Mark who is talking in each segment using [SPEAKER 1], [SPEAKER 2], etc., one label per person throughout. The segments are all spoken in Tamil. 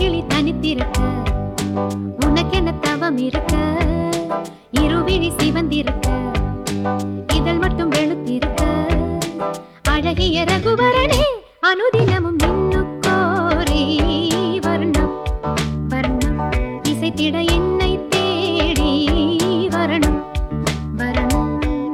[SPEAKER 1] கிளி தனித்திருக்க உனக்கென்ன தவம் இருக்க இருவிழி சிவந்திருக்க இதழ் மட்டும் வெளுத்திருக்க அழகிய ரகுவரனே அனுதினமும் நின்னுக்கோரி வர்ணம் வர்ணம் இசைத்திட என்னை தேடி வரணும் வரணும்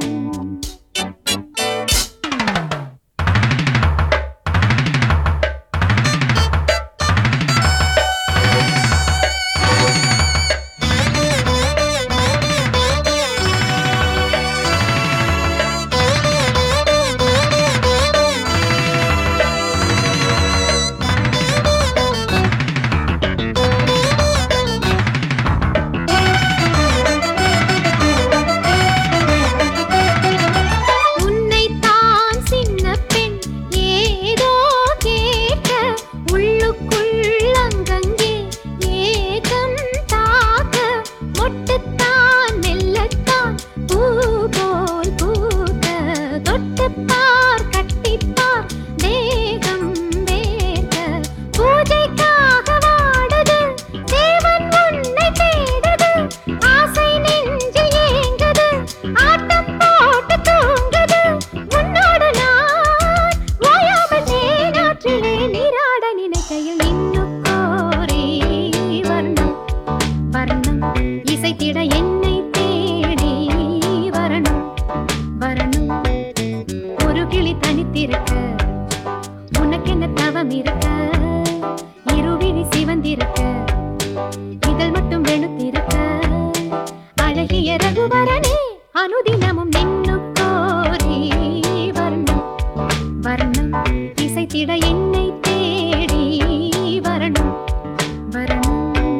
[SPEAKER 1] உன்னைத்தான் சின்ன பெண் ஏதோ கேட்க உள்ளுக்குள் அங்கங்கே ஏகம் தாக்க மொட்டுத்தான் மெல்லத்தான் பூ போல் பூக்க தொட்டுப்பார் கட்டிப்பார் தேகம் வேர்க்க பூஜைக்காக வாடுது தேவன் உன்னை தேடுது ஆசை நெஞ்சில் ஏங்குது ஆட்டம் போட்டு தூங்குது உன்னோடு நான் ஓயாமல் தேனாற்றிலே நீராட நினைக்கையில் இன்னும் கோரி வர்ணம் வர்ணம் இசைத்திட என்னை தேடி வரணும் வரணும் ஒரு கிளி தனித்திருக்க உனக்கென்ன தவம் இருக்க இருவிழி சிவந்திருக்க இதழ் மட்டும் வெளுத்திருக்க அழகிய ரகுவரனே அனுதினமும் நின்னு கோரி வர்ணம் வர்ணம் இசைத்திட என்னை தேடி வரணும் வரணும்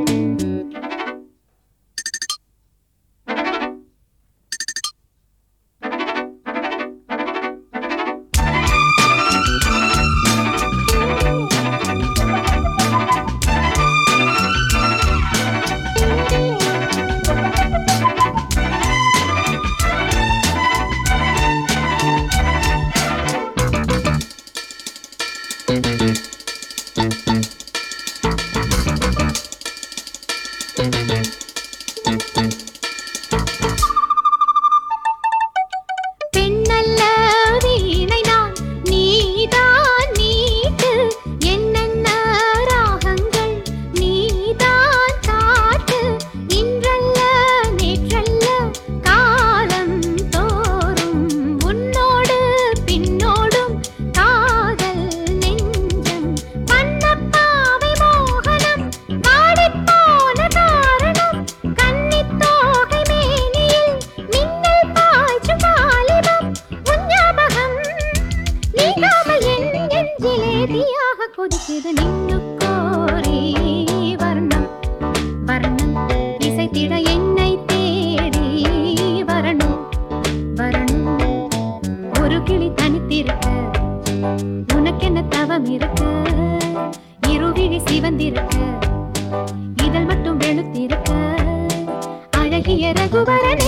[SPEAKER 1] பெண்ணல்ல வீணை நான் நீதான் நீட்டு என்னென்ன ராகங்கள் நீதான் காட்டு இன்றல்ல நேற்றல்ல காலம் தோறும் உன்னோடு பின்னோடும் காதல் நெஞ்சம் பண்ணப்பாவை மோகனம் வாடிப்போன காரணம் கன்னித்தோகை மேனியில் மின்னல் பாய்ச்சும் வாலிபம் உன் ஞாபகம் நீங்காமல் என் நெஞ்சிலே தீயாக கொதிக்குது நின்னு கோரி வர்ணம் வர்ணம் இசைத்திட என்னை தேடி வரணும் வரணும் ஒரு கிளி தனித்திருக்க உனக்கென்ன தவம் இருக்க இருவிழி சிவந்திருக்க இதழ் மட்டும் வெளுத்திருக்க அழகிய ரகுவரனே